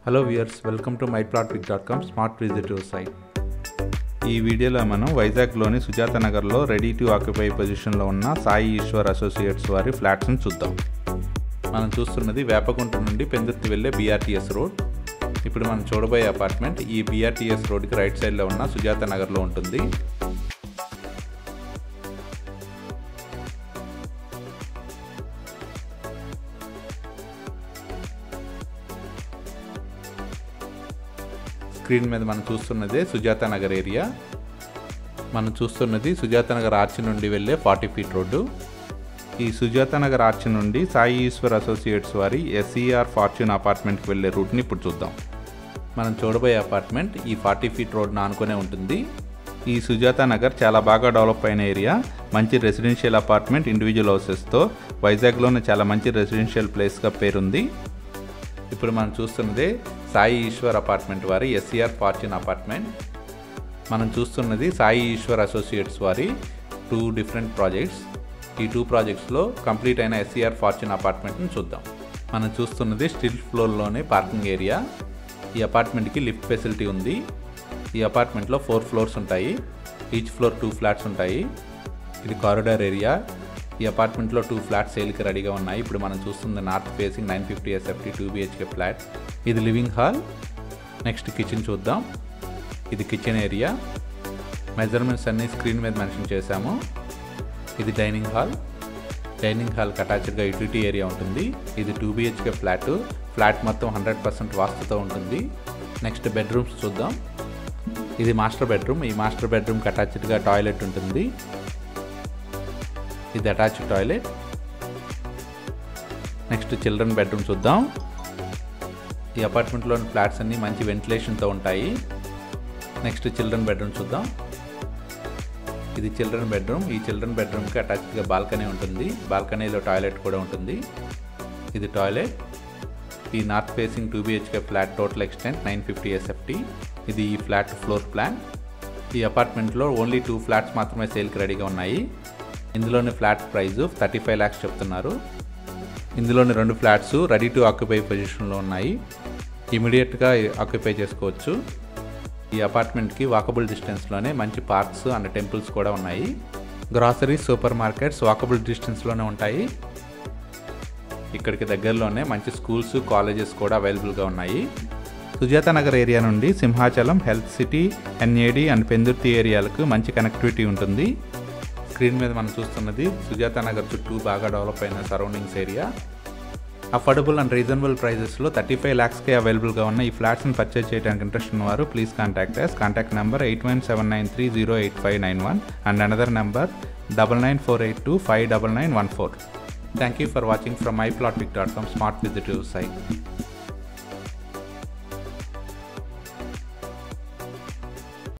hello viewers welcome to my plot pick dot com smart విజిటివ్ site ఈ వీడియోలో మనం వైజాగ్లోని సుజాత నగర్లో రెడీ టు ఆక్యుపై పొజిషన్లో ఉన్న సాయి ఈశ్వర్ అసోసియేట్స్ వారి ఫ్లాట్స్ని చూద్దాం మనం చూస్తున్నది వేపకుంట నుండి పెందుర్తి వెళ్ళే బీఆర్టీఎస్ రోడ్ ఇప్పుడు మనం చూడబోయే అపార్ట్మెంట్ ఈ బీఆర్టీఎస్ రోడ్కి రైట్ సైడ్లో ఉన్న సుజాత నగర్లో ఉంటుంది స్క్రీన్ మీద మనం చూస్తున్నదే సుజాత నగర్ ఏరియా మనం చూస్తున్నది సుజాత నగర్ ఆర్చి నుండి వెళ్ళే ఫార్టీ ఫీట్ రోడ్డు ఈ సుజాత నగర్ ఆర్చి నుండి సాయి ఈశ్వర్ అసోసియేట్స్ వారి ఎస్ఈఆర్ ఫార్చ్యూన్ అపార్ట్మెంట్కి వెళ్ళే రూట్ని ఇప్పుడు చూద్దాం మనం చూడబోయే అపార్ట్మెంట్ ఈ ఫార్టీ ఫీట్ రోడ్ను ఆనుకునే ఉంటుంది ఈ సుజాత నగర్ చాలా బాగా డెవలప్ అయిన ఏరియా మంచి రెసిడెన్షియల్ అపార్ట్మెంట్ ఇండివిజువల్ హౌసెస్తో వైజాగ్లోనే చాలా మంచి రెసిడెన్షియల్ ప్లేస్గా పేరుంది ఇప్పుడు మనం చూస్తున్నదే సాయి ఈశ్వర్ అపార్ట్మెంట్ వారి ఎస్సీఆర్ ఫార్చ్యూన్ అపార్ట్మెంట్ మనం చూస్తున్నది సాయి ఈశ్వర్ అసోసియేట్స్ వారి టూ డిఫరెంట్ ప్రాజెక్ట్స్ ఈ టూ ప్రాజెక్ట్స్లో కంప్లీట్ అయిన ఎస్సీఆర్ ఫార్చ్యూన్ అపార్ట్మెంట్ని చూద్దాం మనం చూస్తున్నది స్టిల్ ఫ్లోర్లోనే పార్కింగ్ ఏరియా ఈ అపార్ట్మెంట్కి లిఫ్ట్ ఫెసిలిటీ ఉంది ఈ అపార్ట్మెంట్లో ఫోర్ ఫ్లోర్స్ ఉంటాయి ఈచ్ ఫ్లోర్ టూ ఫ్లాట్స్ ఉంటాయి ఇది కారిడార్ ఏరియా ఈ అపార్ట్మెంట్లో టూ ఫ్లాట్స్ సేల్కి రెడీగా ఉన్నాయి ఇప్పుడు మనం చూస్తుంది north facing nine fifty SFT two BHK flat ఇది లివింగ్ హాల్ నెక్స్ట్ కిచెన్ చూద్దాం ఇది కిచెన్ ఏరియా మెజర్మెంట్స్ అన్ని స్క్రీన్ మీద మెన్షన్ చేశాము ఇది డైనింగ్ హాల్ డైనింగ్ హాల్కి అటాచ్డ్గా యూటిలిటీ ఏరియా ఉంటుంది ఇది టూ బిహెచ్కే ఫ్లాట్ ఫ్లాట్ మొత్తం హండ్రెడ్ పర్సెంట్ వాస్తుతో ఉంటుంది నెక్స్ట్ బెడ్రూమ్స్ చూద్దాం ఇది మాస్టర్ బెడ్రూమ్ ఈ మాస్టర్ బెడ్రూమ్కి అటాచ్డ్గా టాయిలెట్ ఉంటుంది ఇది attached toilet next children bedroom చూద్దాం ఈ అపార్ట్మెంట్లోని ఫ్లాట్స్ అన్నీ మంచి వెంటిలేషన్తో ఉంటాయి నెక్స్ట్ చిల్డ్రన్ బెడ్రూమ్ చూద్దాం ఇది చిల్డ్రన్ బెడ్రూమ్ ఈ చిల్డ్రన్ బెడ్రూమ్కి అటాచ్డ్గా బాల్కనీ ఉంటుంది బాల్కనీలో టాయిలెట్ కూడా ఉంటుంది ఇది టాయిలెట్ ఈ north facing two BHK flat total extent nine fifty SFT ఇది ఈ ఫ్లాట్ ఫ్లోర్ ప్లాన్ ఈ అపార్ట్మెంట్లో ఓన్లీ టూ ఫ్లాట్స్ మాత్రమే సేల్కి రెడీగా ఉన్నాయి ఇందులోని flat price thirty five lakhs చెప్తున్నారు ఇందులోని రెండు ఫ్లాట్స్ రెడీ టు ఆక్యుపై పొజిషన్లో ఉన్నాయి ఇమీడియట్గా ఆక్యుపై చేసుకోవచ్చు ఈ అపార్ట్మెంట్కి వాకబుల్ డిస్టెన్స్లోనే మంచి పార్క్స్ అండ్ టెంపుల్స్ కూడా ఉన్నాయి గ్రాసరీస్ సూపర్ మార్కెట్స్ వాకబుల్ డిస్టెన్స్లోనే ఉంటాయి ఇక్కడికి దగ్గరలోనే మంచి స్కూల్స్ కాలేజెస్ కూడా అవైలబుల్గా ఉన్నాయి సుజాత నగర్ ఏరియా నుండి Simhachalam health city NAD and Pendurthi ఏరియాలకు మంచి కనెక్టివిటీ ఉంటుంది స్క్రీన్ మీద మనం చూస్తున్నది సుజాత నగర్ చుట్టూ బాగా డెవలప్ అయిన surroundings area affordable and reasonable ప్రైజెస్లో థర్టీ ఫైవ్ ల్యాక్స్కే అవైలబుల్గా ఉన్న ఈ ఫ్లాట్స్ని పర్చేజ్ చేయడానికి ఇంట్రెస్ట్ ఉన్నవారు please contact us contact number eight one seven nine three zero eight five nine one and another number double nine four eight two five double nine one four thank you for watching from my plot pick dot com smart విజిటివ్ site